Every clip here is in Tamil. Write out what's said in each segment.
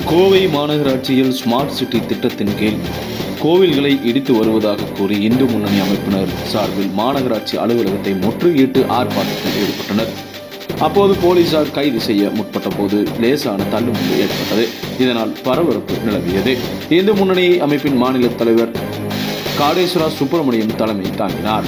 கோவை மாநகராட்சியில் ஸ்மார்ட் சிட்டி திட்டத்தின் கீழ் கோவில்களை இடித்து வருவதாக கூறி இந்து முன்னணி அமைப்பினர் சார்பில் மாநகராட்சி அலுவலகத்தை முற்றுகையிட்டு ஆர்ப்பாட்டத்தில் ஈடுபட்டனர் அப்போது போலீசார் கைது செய்ய முற்பட்ட போது லேசான தள்ளுமுள்ளு ஏற்பட்டது இதனால் பரபரப்பு நிலவியது இந்து முன்னணி அமைப்பின் மாநில தலைவர் காடேஸ்வரா சுப்பிரமணியம் தலைமை தாங்கினார்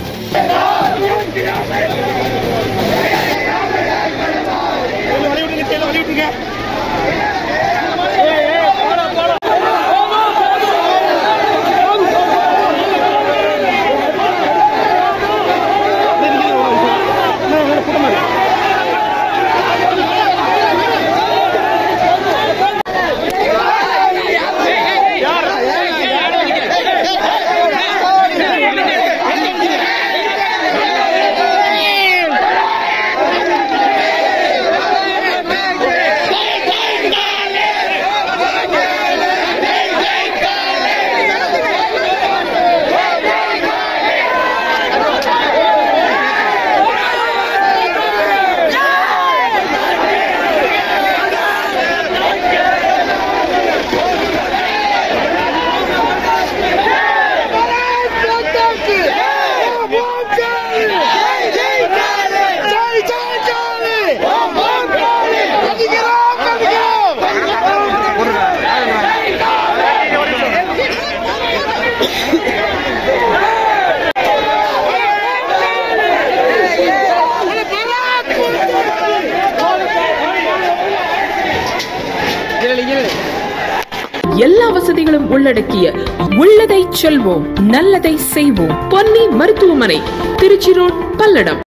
எல்லா வசதிகளும் உள்ளடக்கிய உள்ளதை செல்வோம் நல்லதை செய்வோம் பொன்னி மருத்துவமனை திருச்சி ரோட் பல்லடம்